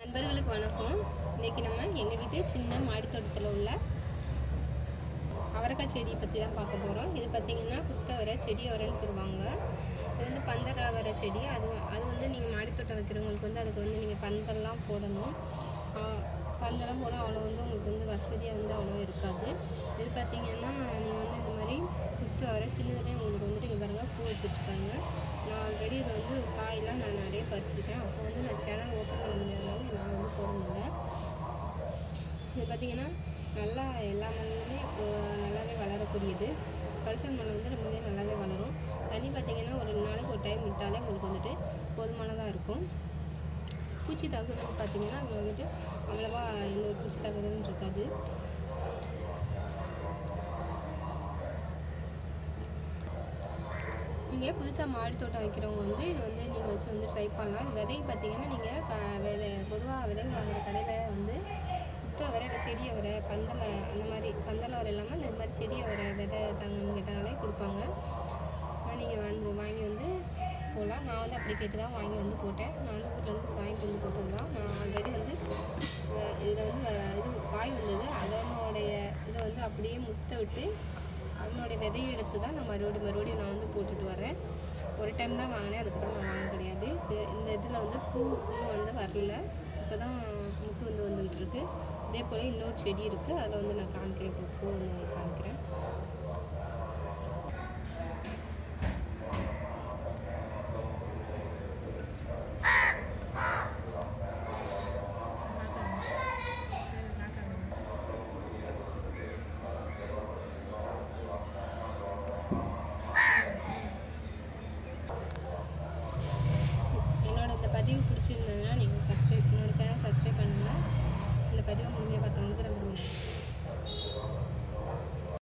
நண்பர்களுக்கு வணக்கம் இன்னைக்கு நம்ம எங்கள் வீட்டு சின்ன மாடி தோட்டத்தில் உள்ள அவரைக்காய் செடியை பற்றி தான் பார்க்க போகிறோம் இது பார்த்தீங்கன்னா குத்தவரை செடி அவரைன்னு சொல்லுவாங்க இது வந்து பந்தல் அவரை செடி அது அது வந்து நீங்கள் மாடி தோட்டம் வைக்கிறவங்களுக்கு வந்து அதுக்கு வந்து நீங்கள் பந்தல்லாம் போடணும் ஆஹ் பந்தல்லாம் போட அவ்வளோ வந்து உங்களுக்கு வந்து வசதியாக வந்து அவ்வளோ இருக்காது இது பார்த்தீங்கன்னா நீங்கள் வந்து இந்த மாதிரி குத்து அவரை சின்னதுலேயே உங்களுக்கு வந்துட்டு இங்கே பாருங்க பூ வச்சுட்ருக்காங்க நான் ஆல்ரெடி இது வந்து காயெல்லாம் நான் நிறைய பறிச்சிருக்கேன் அப்போ வந்து நான் சேனல் ஓப்பன் பண்ண முடியாதனால நான் வந்து போட முடியல இது பார்த்தீங்கன்னா நல்லா எல்லா மண்ணுமே இப்போ நல்லாவே வளரக்கூடியது கரிசல் மண் வந்து ரொம்பவே நல்லாவே வளரும் தண்ணி பார்த்தீங்கன்னா ஒரு ரெண்டு நாளைக்கு ஒரு டைம் விட்டாலே உங்களுக்கு வந்துட்டு போதுமானதாக இருக்கும் பூச்சி தாக்குதல் பார்த்தீங்கன்னா அதில் வந்துட்டு அவ்வளோவா எந்த ஒரு பூச்சி தாக்குதலும் இருக்காது நீங்கள் புதுசாக மாடி தோட்டம் வைக்கிறவங்க வந்து இது வந்து நீங்கள் வச்சு வந்து ட்ரை பண்ணலாம் இது விதை பார்த்தீங்கன்னா நீங்கள் க விதை பொதுவாக விதைகள் வாங்குற கடையில் வந்து புத்த வர இல்லை செடியை வர பந்தலை அந்த மாதிரி பந்தலை வர இல்லாமல் இந்த மாதிரி செடியை வர விதை தாங்கன்னு கேட்டாலே கொடுப்பாங்க நீங்கள் வந்து வாங்கி வந்து போகலாம் நான் வந்து அப்படி கேட்டு தான் வாங்கி வந்து போட்டேன் நான் வந்து வீட்டில் வந்து வாங்கிட்டு வந்து போட்டது தான் நான் ஆல்ரெடி வந்து இதில் வந்து அஹ், இது காய் வந்தது அதனுடைய இதை வந்து அப்படியே முட்டை விட்டு அதனுடைய விதையை எடுத்து தான் நான் மறுபடியும் மறுபடியும் நான் வந்து போட்டுட்டு வரேன் ஒரு டைம் தான் வாங்கினேன் அதுக்கப்புறம் நான் வாங்க கிடையாது இது- இந்த இதில் வந்து பூ இன்னும் வந்து வரல இப்போ தான் முட்டு வந்து வந்துக்கிட்டு இருக்கு இதே போல் இன்னொரு செடி இருக்குது அதில் வந்து நான் காமிக்கிறேன் இப்போ பூ வந்து உங்களுக்கு காமிக்கிறேன் என்னோட இந்த பதிவு பிடிச்சிருந்ததுன்னா நீங்கள் சப்ஸ்கிரைப் என்னோட சேனல் சப்ஸ்கிரைப் பண்ணுங்கள்